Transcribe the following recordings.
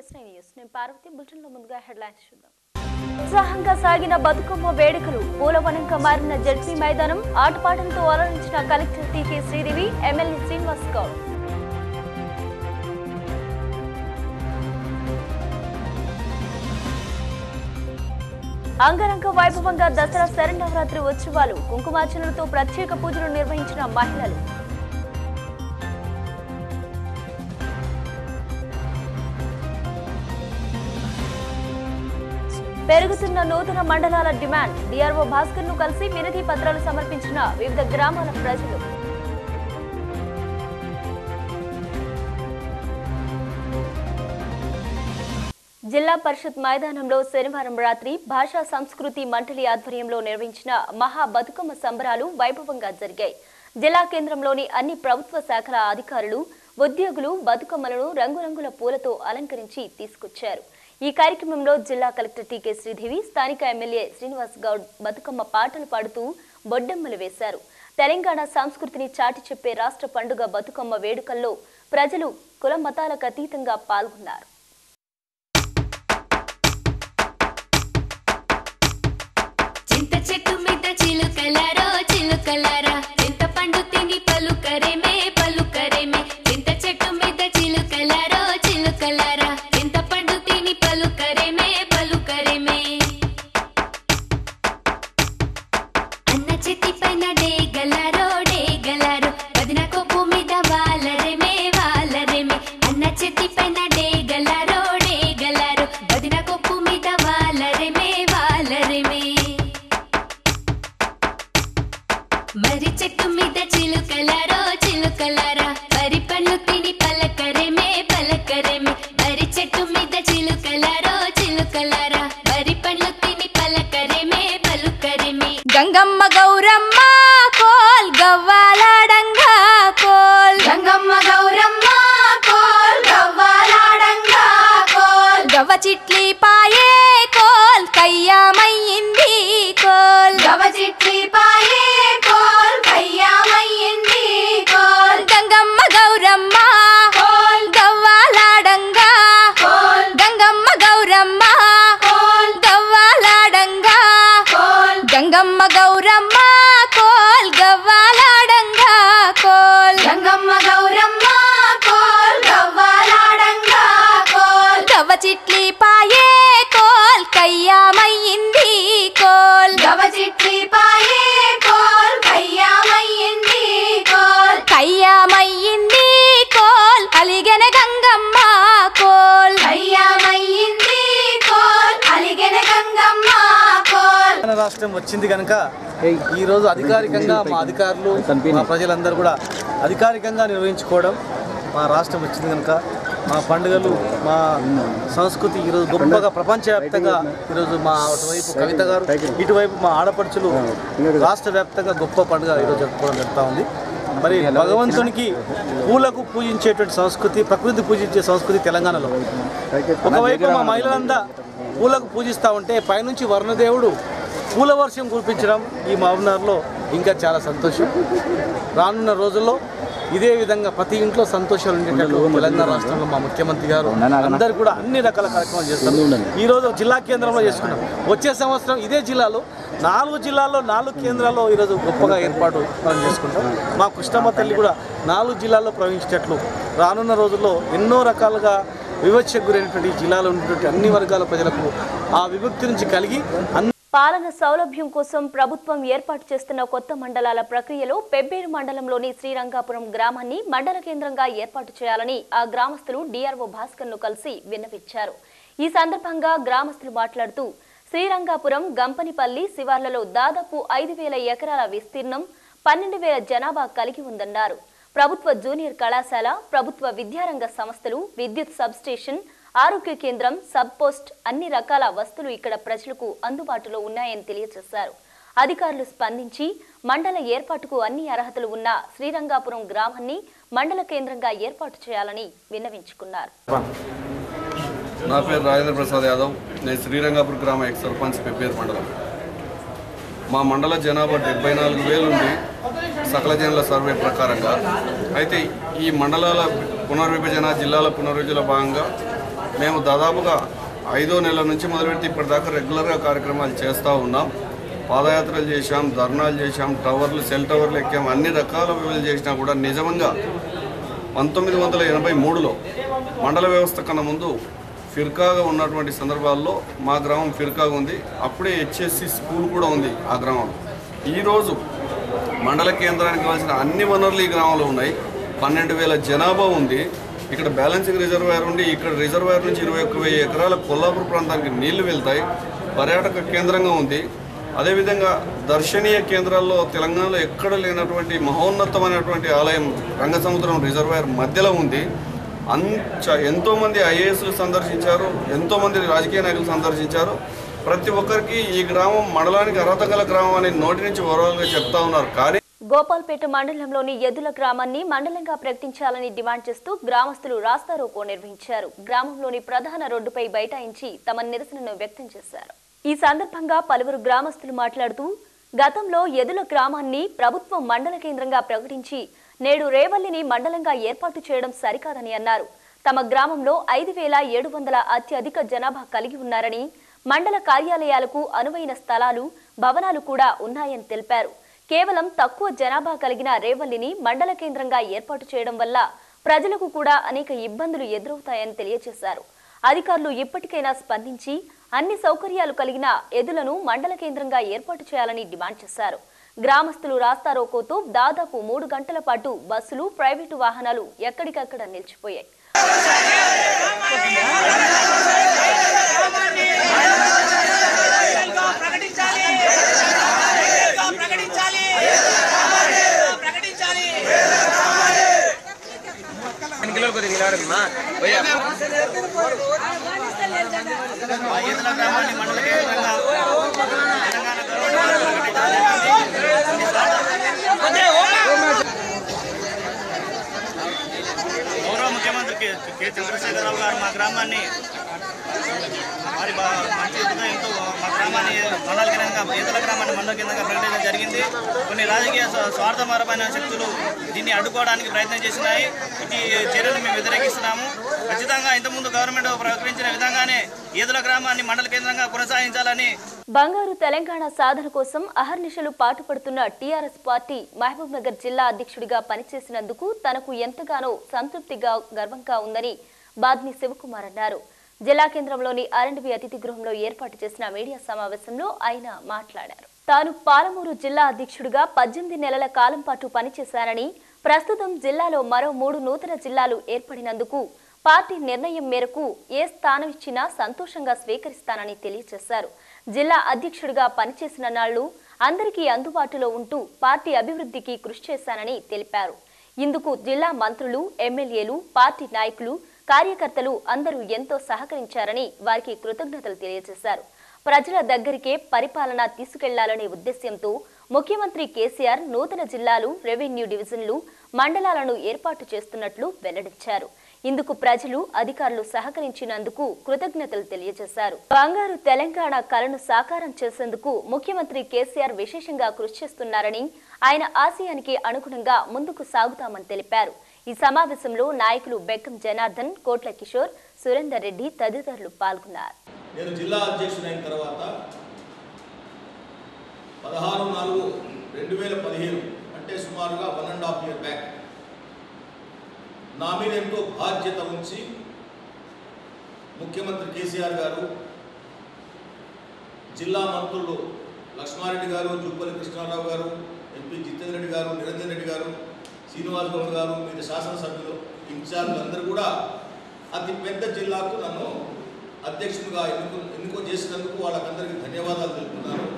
SI news నేను Parvati bulletin లో ముందుగా హెడ్లైన్స్ చూద్దాం ఉత్సాహంగా సాగిన బతుకమ్మ వేడుకలు పూలవనంగా మారిన జడ్పీ మైదానం ఆటపాటలతో అలరించిన collector T K Sridevi MLA Srinivas Goud అంగరంగ వైభవంగా దసరా శరణవరాత్రి ఉత్సవాలు కుంకుమార్చనలతో ప్రత్యేక పూజలు నిర్వహించిన మహిళలు పెరుగుతున్న నూతన మండలాల డిమాండ్ డిఆర్ఓ భాస్కర్ ను కలిసి వినతి పత్రాలు సమర్పించిన వివిధ గ్రామాల ప్రజలు జిల్లా పరిషత్ మైదానంలో శనివారం రాత్రి భాషా సంస్కృతి మండలి ఆధ్వర్యంలో నిర్వహించిన మహా బతుకమ్మ సంబరాలు వైభవంగా జరిగాయి జిల్లా కేంద్రంలోని అన్ని ప్రభుత్వ శాఖల అధికారులు ఉద్యోగులు బతుకమ్మలను రంగురంగుల పూలతో అలంకరించి తీసుకొచ్చారు ఈ కార్యక్రమంలో జిల్లా కలెక్టర్ టీకే శ్రీదేవి స్థానిక ఎమ్మెల్యే శ్రీనివాస్ గౌడ్ బతుకమ్మ పాటలు పాడుతూ బొడ్డమ్మలు వేశారు తెలంగాణ సంస్కృతిని చాటి చెప్పే రాష్ట్ర పండుగ బతుకమ్మ వేడుకల్లో ప్రజలు కుల మతాలకు అతీతంగా పాల్గొన్నారు చింత చెట్టు మీద చిలుకలారో చిలుకలారా చింత పండు తిని పలుకరేమే పలుకరేమే చింత చెట్టు మీద చిలుకలారో చిలుకలారా చింత పండు తిని పలుకరేమే పలుకరేమే అన్న చెట్టి పైన డేగలారో డేగలారో వదిన కొప్పు మీద వాలరేమే వాలరేమే అన్న చెట్టి పైన డేగలారో డేగలారో వదిన కొప్పు మీద వాలరేమే వాలరేమే మరి చెట్టు మీద చిలుకలారో చిలుకలారా వరి పండ్లు తిని పలకరేమే పలకరేమే మరి చెట్టు మీద చిలుకలారో చిలుకలారా వరి పండ్లు తిని పలకరేమే పలుకరేమే గంగమ్మ గౌరమ్మ కోల్ గవ్వాలాడంగా కోల్ గంగమ్మ గౌరమ్మ కోల్ గవ్వాలాడంగా కోల్ గవ్వ చిట్లి పాయే కోల్ కయ్యామయ్యింది కోల్ గవ చిట్లి పాయే కోల్ కయ్యామయ్యింది కోల్ గంగమ్మ గౌరమ్మ కోల్ గవ్వాలాడంగా కోల్ గంగమ్మ గౌరమ్మ కోల్ గవ్వాలాడంగా కోల్ గంగమ్మ గౌరమ్మ కోల్ గవ్వాలాడంగా కోల్ గంగమ్మ గౌరమ్మ కోల్ గవ్వాలాడంగా కోల్ గవ్వ చిట్లి పాయే కోల్ కయ్యామయ్యింది కోల్ గవ చిట్లి పాయే కోల్ కయ్యామయ్యింది కోల్ కయ్యామయ్యింది కోల్ అలిగెన గంగమ్మ కోల్ కయ్యామయ్యింది కోల్ అలిగెన గంగమ్మ కోల్ తెలంగాణ రాష్ట్రం వచ్చింది కనుక ఈ రోజు అధికారికంగా మా అధికారులు మా ప్రజలందరూ కూడా అధికారికంగా నిర్వహించుకోవడం మా రాష్ట్రం వచ్చింది కనుక మా పండుగలు మా సంస్కృతి ఈరోజు గొప్పగా ప్రపంచవ్యాప్తంగా ఈరోజు మా అటువైపు కవిత గారు ఇటువైపు మా ఆడపడుచులు రాష్ట్ర వ్యాప్తంగా గొప్ప పండుగ ఈరోజు జరుపుకోవడం జరుగుతూ ఉంది మరి భగవంతునికి పూలకు పూజించేటువంటి సంస్కృతి ప్రకృతి పూజించే సంస్కృతి తెలంగాణలో ఒకవైపు మా మహిళలంతా పూలకు పూజిస్తూ ఉంటే పైనుంచి వరుణదేవుడు పూల వర్షం కురిపించడం ఈ మహబూబ్నగర్లో ఇంకా చాలా సంతోషం రానున్న రోజుల్లో ఇదే విధంగా ప్రతి ఇంట్లో సంతోషాలు ఉండేటట్లు తెలంగాణ రాష్ట్రంలో మా ముఖ్యమంత్రి గారు అందరు కూడా అన్ని రకాల కార్యక్రమాలు చేస్తారు ఈ రోజు జిల్లా కేంద్రంలో చేసుకున్నాం వచ్చే సంవత్సరం ఇదే జిల్లాలో నాలుగు జిల్లాల్లో నాలుగు కేంద్రాల్లో ఈరోజు గొప్పగా ఏర్పాటు మనం చేసుకుంటాం మా కృష్ణమ్మ తల్లి కూడా నాలుగు జిల్లాల్లో ప్రవహించేటట్లు రానున్న రోజుల్లో ఎన్నో రకాలుగా వివక్షకు గురైనటువంటి ఈ జిల్లాలో ఉన్నటువంటి అన్ని వర్గాల ప్రజలకు ఆ విముక్తి నుంచి కలిగి అన్ని పాలన సౌలభ్యం కోసం ప్రభుత్వం ఏర్పాటు చేస్తున్న కొత్త మండలాల ప్రక్రియలో పెబ్బేరు మండలంలోని శ్రీరంగాపురం గ్రామాన్ని మండల కేంద్రంగా ఏర్పాటు చేయాలని ఆ గ్రామస్తులు డిఆర్ఓ భాస్కర్ ను కలిసి విన్నవించారు ఈ సందర్భంగా గ్రామస్తులు మాట్లాడుతూ శ్రీరంగాపురం గంపనిపల్లి శివార్లలో దాదాపు ఐదు వేల ఎకరాల విస్తీర్ణం పన్నెండు వేల జనాభా కలిగి ఉందన్నారు ప్రభుత్వ జూనియర్ కళాశాల ప్రభుత్వ విద్యారంగ సంస్థలు విద్యుత్ సబ్స్టేషన్ ఆరోగ్య కేంద్రం సబ్ పోస్ట్ అన్ని రకాల వస్తువులు ఇక్కడ ప్రజలకు అందుబాటులో ఉన్నాయని తెలియజేశారు అధికారులు స్పందించి మండల ఏర్పాటుకు అన్ని అర్హతలు ఉన్న శ్రీరంగాపురం గ్రామాన్ని మండల కేంద్రంగా ఏర్పాటు చేయాలని విన్నవించుకున్నారు నా పేరు రాజేంద్ర ప్రసాద్ యాదవ్ నేను శ్రీరంగాపూర్ గ్రామ ఎక్స్ సర్పంచ్ పెబ్బేరు మండలం మా మండల జనాభా డెబ్బై నాలుగు వేలు ఉంది సకల జనుల సర్వే ప్రకారంగా అయితే ఈ మండలాల పునర్విభజన జిల్లాల పునర్విభజన భాగంగా మేము దాదాపుగా ఐదో నెల నుంచి మొదలుపెట్టి ఇప్పటిదాకా రెగ్యులర్గా కార్యక్రమాలు చేస్తూ ఉన్నాం పాదయాత్రలు చేశాం ధర్నాలు చేశాం టవర్లు సెల్ టవర్లు ఎక్కాం అన్ని రకాల విలువలు చేసినా కూడా నిజంగా పంతొమ్మిది వందల ఎనభై మూడులో మండల వ్యవస్థ కన్నా ముందు ఫిర్కాగా ఉన్నటువంటి సందర్భాల్లో మా గ్రామం ఫిర్కాగా ఉంది అప్పుడే హెచ్ఎస్సి స్కూల్ కూడా ఉంది ఆ గ్రామంలో ఈరోజు మండల కేంద్రానికి కావాల్సిన అన్ని వనరులు ఈ గ్రామంలో ఉన్నాయి పన్నెండు వేల జనాభా ఉంది ఇక్కడ బ్యాలెన్సింగ్ రిజర్వాయర్ ఉండి ఇక్కడ రిజర్వాయర్ నుంచి ఇరవై ఒక్క వెయ్యి ఎకరాల కొల్లాపూర్ ప్రాంతానికి నీళ్లు వెళ్తాయి పర్యాటక కేంద్రంగా ఉంది అదేవిధంగా దర్శనీయ కేంద్రాల్లో తెలంగాణలో ఎక్కడ లేనటువంటి మహోన్నతమైనటువంటి ఆలయం రంగసముద్రం రిజర్వాయర్ మధ్యలో ఉంది అంచ ఎంతోమంది ఐఏఎస్లు సందర్శించారు ఎంతోమంది రాజకీయ నాయకులు సందర్శించారు ప్రతి ఒక్కరికి ఈ గ్రామం మండలానికి అర్హత గల గ్రామం అని నోటి నుంచి ఓవరాల్గా చెప్తా ఉన్నారు కానీ గోపాల్పేట మండలంలోని ఎద్దుల గ్రామాన్ని మండలంగా ప్రకటించాలని డిమాండ్ చేస్తూ గ్రామస్తులు రాస్తారోకో నిర్వహించారు గ్రామంలోని ప్రధాన రోడ్డుపై బైఠాయించి తమ నిరసనను వ్యక్తం చేశారు ఈ సందర్భంగా పలువురు గ్రామస్తులు మాట్లాడుతూ గతంలో ఎదుల గ్రామాన్ని ప్రభుత్వం మండల కేంద్రంగా ప్రకటించి నేడు రేవల్లిని మండలంగా ఏర్పాటు చేయడం సరికాదని అన్నారు తమ గ్రామంలో ఐదు వేల ఏడు వందల అత్యధిక జనాభా కలిగి ఉన్నారని మండల కార్యాలయాలకు అనువైన స్థలాలు భవనాలు కూడా ఉన్నాయని తెలిపారు కేవలం తక్కువ జనాభా కలిగిన రేవల్లిని మండల కేంద్రంగా ఏర్పాటు చేయడం వల్ల ప్రజలకు కూడా అనేక ఇబ్బందులు ఎదురవుతాయని తెలియజేశారు అధికారులు ఇప్పటికైనా స్పందించి అన్ని సౌకర్యాలు కలిగిన ఎదులను మండల కేంద్రంగా ఏర్పాటు చేయాలని డిమాండ్ చేశారు గ్రామస్తులు రాస్తారోకోతో దాదాపు మూడు గంటల పాటు బస్సులు ప్రైవేటు వాహనాలు ఎక్కడికక్కడ నిలిచిపోయాయి ప్రకటించాలి ప్రకటించాలి ప్రకటించాలి ఈతల గ్రామాన్ని మండల కేంద్రంగా తెలంగాణ గౌరవ ముఖ్యమంత్రి కె కె చంద్రశేఖరరావు గారు మా గ్రామాన్ని వారి బా- మంచి ఉద్యోగంతో మా గ్రామాన్ని మండల కేంద్రంగా ఈతల గ్రామాన్ని మండల కేంద్రంగా ప్రకటించడం జరిగింది కొన్ని రాజకీయ స్వ- స్వార్థపరమైన శక్తులు దీన్ని అడ్డుకోవడానికి ప్రయత్నం చేసినాయి ఇటు చర్యలు మేము వ్యతిరేకిస్తున్నాము ఖచ్చితంగా ఇంతకుముందు గవర్నమెంట్ ప్రకటించిన విధంగానే ఈతల గ్రామాన్ని మండల కేంద్రంగా కొనసాగించాలని బంగారు తెలంగాణ సాధన కోసం అహర్నిశలు పాటుపడుతున్న టీఆర్ఎస్ పార్టీ మహబూబ్ నగర్ జిల్లా అధ్యక్షుడిగా పనిచేసినందుకు తనకు ఎంతగానో సంతృప్తిగా గర్వంగా ఉందని బాద్ని శివకుమార్ అన్నారు జిల్లా కేంద్రంలోని ఆర్ఎండ్బి అతిథి గృహంలో ఏర్పాటు చేసిన మీడియా సమావేశంలో ఆయన మాట్లాడారు తాను పాలమూరు జిల్లా అధ్యక్షుడిగా పద్దెనిమిది నెలల కాలం పాటు పనిచేశానని ప్రస్తుతం జిల్లాలో మరో మూడు నూతన జిల్లాలు ఏర్పడినందుకు పార్టీ నిర్ణయం మేరకు ఏ స్థానం ఇచ్చినా సంతోషంగా స్వీకరిస్తానని తెలియజేశారు జిల్లా అధ్యక్షుడిగా పనిచేసిన నాళ్లు అందరికీ అందుబాటులో ఉంటూ పార్టీ అభివృద్ధికి కృషి చేశానని తెలిపారు ఇందుకు జిల్లా మంత్రులు ఎమ్మెల్యేలు పార్టీ నాయకులు కార్యకర్తలు అందరూ ఎంతో సహకరించారని వారికి కృతజ్ఞతలు తెలియజేశారు ప్రజల దగ్గరికే పరిపాలన తీసుకెళ్లాలనే ఉద్దేశ్యంతో ముఖ్యమంత్రి కేసీఆర్ నూతన జిల్లాలు రెవెన్యూ డివిజన్లు మండలాలను ఏర్పాటు చేస్తున్నట్లు వెల్లడించారు ఇందుకు ప్రజలు అధికారులు సహకరించినందుకు కృతజ్ఞతలు తెలియజేశారు బంగారు తెలంగాణ కలను సాకారం చేసేందుకు ముఖ్యమంత్రి కేసీఆర్ విశేషంగా కృషి చేస్తున్నారని ఆయన ఆశయానికి అనుగుణంగా ముందుకు సాగుతామని తెలిపారు ఈ సమావేశంలో నాయకులు బెక్కం జనార్దన్ కోట్ల కిషోర్ సురేందర్ రెడ్డి తదితరులు పాల్గొన్నారు నేను జిల్లా అధ్యక్షుడైన తర్వాత పదహారు నాలుగు రెండు వేల పదిహేను అంటే సుమారుగా one and half year back నా మీద ఎంతో బాధ్యత ఉంచి ముఖ్యమంత్రి కేసీఆర్ గారు జిల్లా మంత్రులు లక్ష్మారెడ్డి గారు జుప్పల్లి కృష్ణారావు గారు ఎంపీ జితేంద్ర రెడ్డి గారు నిరంజన్ రెడ్డి గారు శ్రీనివాస్ గౌడ్ గారు మీద శాసనసభ్యులు ఇన్ఛార్జ్ అందరూ కూడా అతి పెద్ద జిల్లాకు నన్ను అధ్యక్షునిగా ఎన్నుకు ఎన్నుకో చేసినందుకు వాళ్ళకందరికీ ధన్యవాదాలు తెలుపుతున్నాను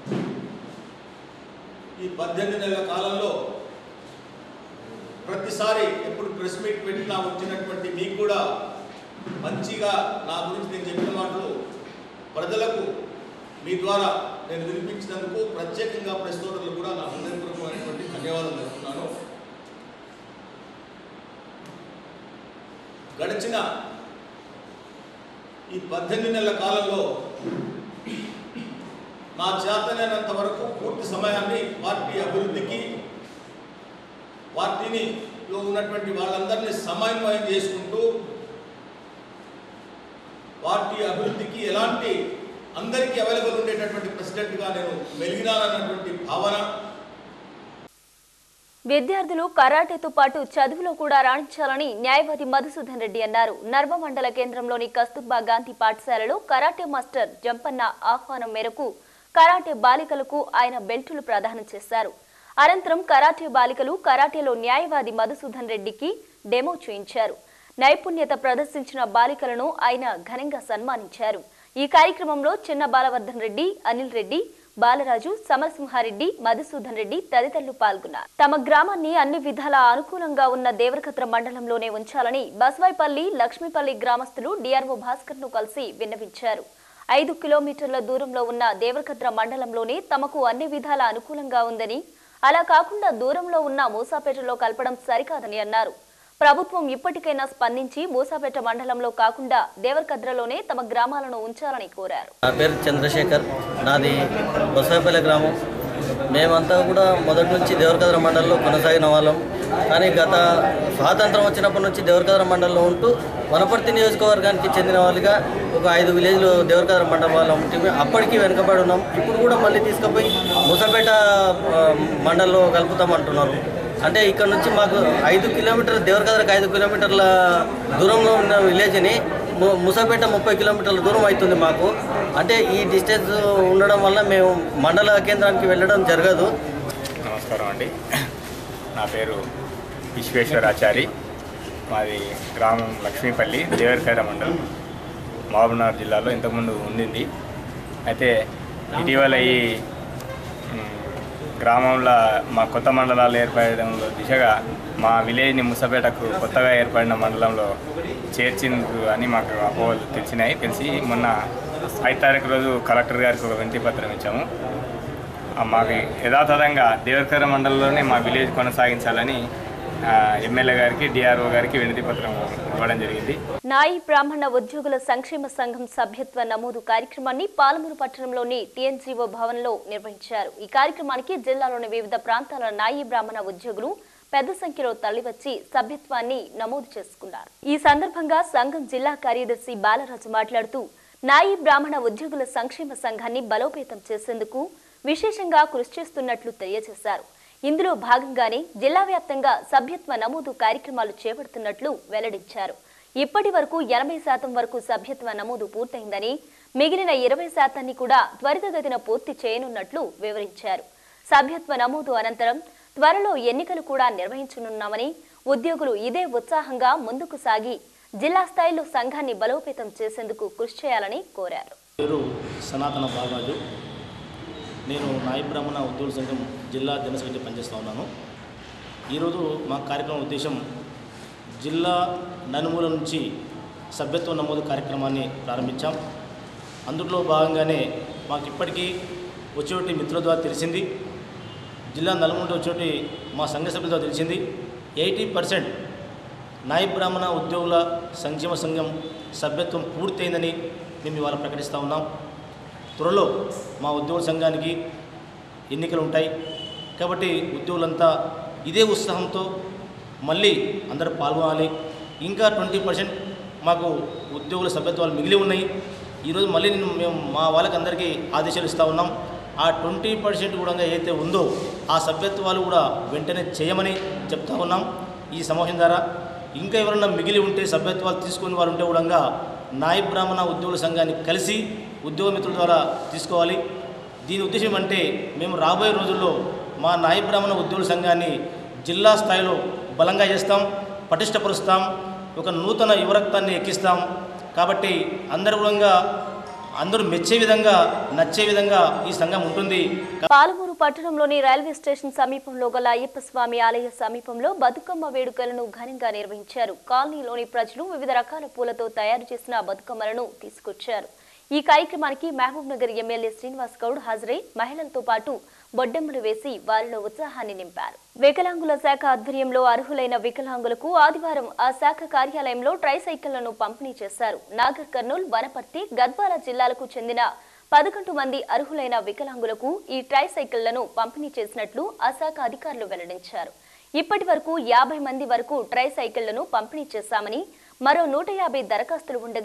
ఈ పద్దెనిమిది నెలల కాలంలో ప్రతిసారి ఎప్పుడు ప్రెస్ మీట్ పెట్టినా వచ్చినటువంటి మీకు కూడా మంచిగా నా గురించి నేను చెప్పిన మాటలు ప్రజలకు మీ ద్వారా నేను వినిపించినందుకు ప్రత్యేకంగా ప్రెస్ తోటలు కూడా నా హృదయపూర్వకమైనటువంటి ధన్యవాదాలు తెలుపుతున్నాను గడిచిన ఈ పద్దెనిమిది నెలల కాలంలో నా చేతనైనంత వరకు పూర్తి సమయాన్ని పార్టీ అభివృద్ధికి పార్టీని లో ఉన్నటువంటి వాళ్ళందరినీ సమన్వయం చేసుకుంటూ పార్టీ అభివృద్ధికి ఎలాంటి అందరికీ అవైలబుల్ ఉండేటటువంటి ప్రెసిడెంట్గా నేను మెలిగినానన్నటువంటి భావన విద్యార్థులు కరాటేతో పాటు చదువులో కూడా రాణించాలని న్యాయవాది మధుసూదన్ రెడ్డి అన్నారు నర్వ మండల కేంద్రంలోని కస్తూర్బా గాంధీ పాఠశాలలో కరాటే మాస్టర్ జంపన్న ఆహ్వానం మేరకు కరాటే బాలికలకు ఆయన బెల్టులు ప్రదానం చేశారు అనంతరం కరాటే బాలికలు కరాటేలో న్యాయవాది మధుసూదన్ రెడ్డికి డెమో చేయించారు నైపుణ్యత ప్రదర్శించిన బాలికలను ఆయన ఘనంగా సన్మానించారు ఈ కార్యక్రమంలో చిన్న బాలవర్ధన్ రెడ్డి అనిల్ రెడ్డి బాలరాజు సమరసింహారెడ్డి మధుసూదన్ రెడ్డి తదితరులు పాల్గొన్నారు తమ గ్రామాన్ని అన్ని విధాల అనుకూలంగా ఉన్న దేవరకద్ర మండలంలోనే ఉంచాలని బస్వాయిపల్లి లక్ష్మీపల్లి గ్రామస్తులు డిఆర్ఓ భాస్కర్ ను కలిసి విన్నవించారు ఐదు కిలోమీటర్ల దూరంలో ఉన్న దేవరకద్ర మండలంలోనే తమకు అన్ని విధాల అనుకూలంగా ఉందని అలా కాకుండా దూరంలో ఉన్న మూసాపేటలో కలపడం సరికాదని అన్నారు ప్రభుత్వం ఇప్పటికైనా స్పందించి మూసాపేట మండలంలో కాకుండా దేవరకద్రలోనే తమ గ్రామాలను ఉంచాలని కోరారు నా పేరు చంద్రశేఖర్ నాది బొసైపల్లి గ్రామం మేమంతా కూడా మొదటి నుంచి దేవరకద్ర మండలంలో కొనసాగిన వాళ్ళం కానీ గత స్వాతంత్రం వచ్చినప్పటి నుంచి దేవరకద్ర మండలంలో ఉంటూ వనపర్తి నియోజకవర్గానికి చెందిన వాళ్ళుగా ఒక ఐదు విలేజ్లు దేవరకద్ర మండలం వాళ్ళం ఉంటే అప్పటికి వెనుకబడి ఉన్నాం ఇప్పుడు కూడా మళ్ళీ తీసుకుపోయి ముసపేట ఆ, మండలంలో కలుపుతామంటున్నారు అంటే ఇక్కడ నుంచి మాకు ఐదు కిలోమీటర్ల దేవరకద్రకు ఐదు కిలోమీటర్ల దూరంలో ఉన్న విలేజ్ని ము- ముసాపేట ముప్పై కిలోమీటర్ల దూరం అవుతుంది మాకు అంటే ఈ డిస్టెన్స్ ఉండడం వల్ల మేము మండల కేంద్రానికి వెళ్ళడం జరగదు నమస్కారం అండి నా పేరు విశ్వేశ్వరాచారి మాది గ్రామం లక్ష్మీపల్లి దేవరకైర మండలం మహబూబ్నగర్ జిల్లాలో ఇంతకుముందు ఉండింది అయితే ఇటీవల ఈ మ్, గ్రామంలో మా కొత్త మండలాలు ఏర్పడడంలో దిశగా మా విలేజ్ని ముసపేటకు కొత్తగా ఏర్పడిన మండలంలో చేర్చింది అని మాకు అపోహలు తెలిసినాయి తెలిసి మొన్న ఐదు తారీఖు రోజు కలెక్టర్ గారికి ఒక వినతి పత్రం ఇచ్చాము ఆ, మాకు యథాతథంగా దేవరకర మండలంలోనే మా విలేజ్ కొనసాగించాలని ఆ, ఎమ్మెల్యే గారికి డిఆర్ఓ గారికి వినతి పత్రం ఇవ్వడం జరిగింది నాయి బ్రాహ్మణ ఉద్యోగుల సంక్షేమ సంఘం సభ్యత్వ నమోదు కార్యక్రమాన్ని పాలమూరు పట్టణంలోని టీఎన్జీఓ భవన్లో నిర్వహించారు ఈ కార్యక్రమానికి జిల్లాలోని వివిధ ప్రాంతాల నాయి బ్రాహ్మణ ఉద్యోగులు పెద్ద సంఖ్యలో తరలివచ్చి సభ్యత్వాన్ని నమోదు చేసుకున్నారు ఈ సందర్భంగా సంఘం జిల్లా కార్యదర్శి బాలరాజు మాట్లాడుతూ నాయి బ్రాహ్మణ ఉద్యోగుల సంక్షేమ సంఘాన్ని బలోపేతం చేసేందుకు విశేషంగా కృషి చేస్తున్నట్లు తెలియజేశారు ఇందులో భాగంగానే జిల్లా వ్యాప్తంగా సభ్యత్వ నమోదు కార్యక్రమాలు చేపడుతున్నట్లు వెల్లడించారు ఇప్పటి వరకు ఎనభై శాతం వరకు సభ్యత్వ నమోదు పూర్తయిందని మిగిలిన ఇరవై శాతాన్ని కూడా త్వరితగతిన పూర్తి చేయనున్నట్లు వివరించారు సభ్యత్వ నమోదు అనంతరం త్వరలో ఎన్నికలు కూడా నిర్వహించనున్నామని ఉద్యోగులు ఇదే ఉత్సాహంగా ముందుకు సాగి జిల్లా స్థాయిలో సంఘాన్ని బలోపేతం చేసేందుకు కృషి చేయాలని కోరారు పేరు సనాతన బాలరాజు నేను నాయ బ్రాహ్మణ ఉద్యోగుల సంఘం జిల్లా జన సెక్రటరీ పనిచేస్తూ ఉన్నాను ఈరోజు మా కార్యక్రమం ఉద్దేశం జిల్లా నలుమూల నుంచి సభ్యత్వ నమోదు కార్యక్రమాన్ని ప్రారంభించాం అందులో భాగంగానే మాకు ఇప్పటికీ వచ్చేటి మిత్రుల ద్వారా తెలిసింది జిల్లా నలుమూల వచ్చేటి మా సంఘ సభ్యుల ద్వారా తెలిసింది ఎయిటీ పర్సెంట్ నాయ బ్రాహ్మణ ఉద్యోగుల సంక్షేమ సంఘం సభ్యత్వం పూర్తయిందని మేము ఇవాళ ప్రకటిస్తూ ఉన్నాం త్వరలో మా ఉద్యోగ సంఘానికి ఎన్నికలు ఉంటాయి కాబట్టి ఉద్యోగులంతా ఇదే ఉత్సాహంతో మళ్ళీ అందరూ పాల్గొనాలి ఇంకా ట్వంటీ పర్సెంట్ మాకు ఉద్యోగుల సభ్యత్వాలు మిగిలి ఉన్నాయి ఈరోజు మళ్ళీ నేను మేము మా వాళ్ళకి అందరికీ ఆదేశాలు ఇస్తూ ఉన్నాం ఆ ట్వంటీ పర్సెంట్ కూడా ఏదైతే ఉందో ఆ సభ్యత్వాలు కూడా వెంటనే చేయమని చెప్తా ఉన్నాం ఈ సమావేశం ద్వారా ఇంకా ఎవరన్నా మిగిలి ఉంటే సభ్యత్వాలు తీసుకుని వారు ఉంటే కూడా నాయ బ్రాహ్మణ ఉద్యోగుల సంఘాన్ని కలిసి ఉద్యోగ మిత్రుల ద్వారా తీసుకోవాలి దీని ఉద్దేశం అంటే మేము రాబోయే రోజుల్లో మా నాయ బ్రాహ్మణ ఉద్యోగుల సంఘాన్ని జిల్లా స్థాయిలో బలంగా చేస్తాం పటిష్టపరుస్తాం ఒక నూతన యువరక్తాన్ని ఎక్కిస్తాం కాబట్టి అందరు కూడా అందరూ మెచ్చే విధంగా నచ్చే విధంగా ఈ సంఘం ఉంటుంది పాలమూరు పట్టణంలోని రైల్వే స్టేషన్ సమీపంలో గల అయ్యప్ప స్వామి ఆలయ సమీపంలో బతుకమ్మ వేడుకలను ఘనంగా నిర్వహించారు కాలనీలోని ప్రజలు వివిధ రకాల పూలతో తయారు చేసిన బతుకమ్మలను తీసుకొచ్చారు ఈ కార్యక్రమానికి మహబూబ్ నగర్ ఎమ్మెల్యే శ్రీనివాస్ గౌడ్ హాజరై మహిళలతో పాటు బొడ్డెమ్మలు వేసి వారిలో ఉత్సాహాన్ని నింపారు వికలాంగుల శాఖ ఆధ్వర్యంలో అర్హులైన వికలాంగులకు ఆదివారం ఆ శాఖ కార్యాలయంలో ట్రైసైకిళ్లను పంపిణీ చేశారు నాగర్ కర్నూల్ వనపర్తి గద్వాల జిల్లాలకు చెందిన పదకొండు మంది అర్హులైన వికలాంగులకు ఈ ట్రైసైకిళ్లను పంపిణీ చేసినట్లు ఆ శాఖ అధికారులు వెల్లడించారు ఇప్పటి వరకు యాభై మంది వరకు ట్రైసైకిళ్లను పంపిణీ చేశామని మరో నూట యాభై దరఖాస్తులు ఉండగా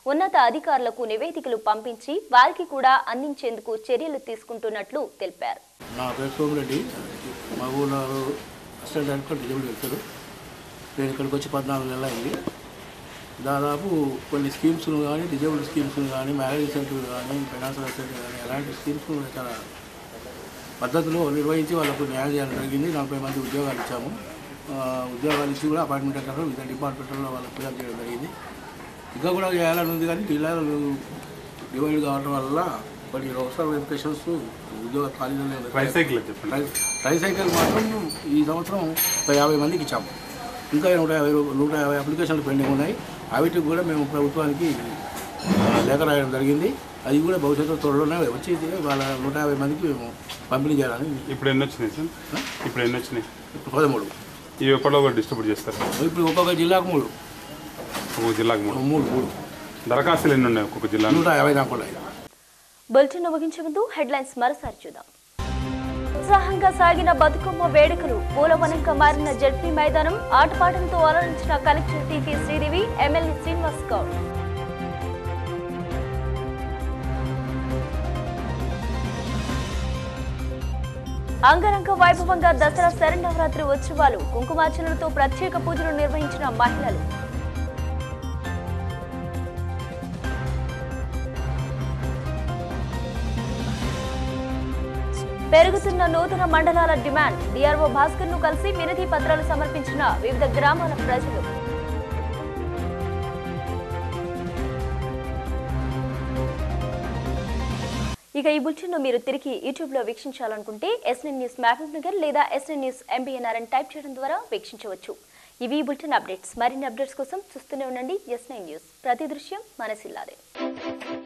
ఉన్నత అధికారులకు నివేదికలు పంపించి వారికి కూడా అందించేందుకు చర్యలు తీసుకుంటున్నట్లు తెలిపారు నా పేరు సోమిరెడ్డి మా ఊళ్ళో అసిస్టెంట్ డైరెక్టర్ డిజబుల్ వెళ్తారు నేను ఇక్కడికి వచ్చి పద్నాలుగు నెలలు అయింది దాదాపు కొన్ని స్కీమ్స్ కానీ డిజేబుల్ స్కీమ్స్ కానీ మ్యారేజ్ సెంటర్ కానీ ఫైనాన్షియల్ సెంటర్ కానీ ఎలాంటి స్కీమ్స్ చాలా పద్ధతిలో నిర్వహించి వాళ్ళకు న్యాయం చేయడం జరిగింది నలభై మంది ఉద్యోగాలు ఇచ్చాము ఆ, ఉద్యోగాలు ఇచ్చి కూడా అపాయింట్మెంట్ లెటర్లు వివిధ డిపార్ట్మెంట్లో వాళ్ళకి ఫిర్యాదు చేయడం జరిగింది ఇంకా కూడా చేయాలని ఉంది కానీ జిల్లాలు డివైడ్ కావడం వల్ల కొన్ని రోస్టర్ వెరిఫికేషన్స్ ఉద్యోగ ఖాళీలు ట్రైసైకిల్ అని చెప్పండి. ట్రైసైకిల్ మాత్రం ఈ సంవత్సరం ఒక యాభై మందికి ఇచ్చాము ఇంకా నూట యాభై రూ- నూట యాభై అప్లికేషన్లు పెండింగ్ ఉన్నాయి వాటికి కూడా మేము ప్రభుత్వానికి ఆ, లేఖ రాయడం జరిగింది అది కూడా భవిష్యత్తు త్వరలోనే వచ్చి వాళ్ళ నూట యాభై మందికి మేము పంపిణీ చేయాలని ఇప్పుడు ఎన్ని వచ్చినాయి సార్ ఇప్పుడు ఎన్ని వచ్చినాయి పదమూడు ఇవి ఎప్పటిలో కూడా డిస్ట్రిబ్యూట్ చేస్తారు ఇప్పుడు ఒక్కొక్క జిల్లాకు మూడు ఒక్కొక్క జిల్లాకు మూడు మూడు మూడు దరఖాస్తులు ఎన్ని ఉన్నాయి ఒక్కొక్క జిల్లా నూట యాభై దాకా ఉన్నాయి బులెటిన్ ముగించే ముందు హెడ్లైన్స్ మరోసారి చూద్దాం ఉత్సాహంగా సాగిన బతుకమ్మ వేడుకలు పూలవనంగా మారిన జడ్పీ మైదానం ఆటపాటలతో అలరించిన collector T K Sridevi MLA Srinivas Goud అంగరంగ వైభవంగా దసరా శరణవరాత్రి ఉత్సవాలు కుంకుమార్చనలతో ప్రత్యేక పూజలు నిర్వహించిన మహిళలు పెరుగుతున్న నూతన మండలాల డిమాండ్ డిఆర్ఓ భాస్కర్ ను కలిసి వినతి పత్రాలు సమర్పించిన వివిధ గ్రామాల ప్రజలు ఇక ఈ బులెటిన్ మీరు తిరిగి యూట్యూబ్ లో వీక్షించాలనుకుంటే ఎస్ఎన్ న్యూస్ మహబూబ్ నగర్ లేదా ఎస్ఎన్ న్యూస్ ఎంబీఎన్ఆర్ అని టైప్ చేయడం ద్వారా వీక్షించవచ్చు ఇవి ఈ బులెటిన్ అప్డేట్స్ మరిన్ని అప్డేట్స్ కోసం చూస్తూనే ఉండండి ఎస్ నైన్ న్యూస్ ప్రతి దృశ్యం మనసిల్లాదే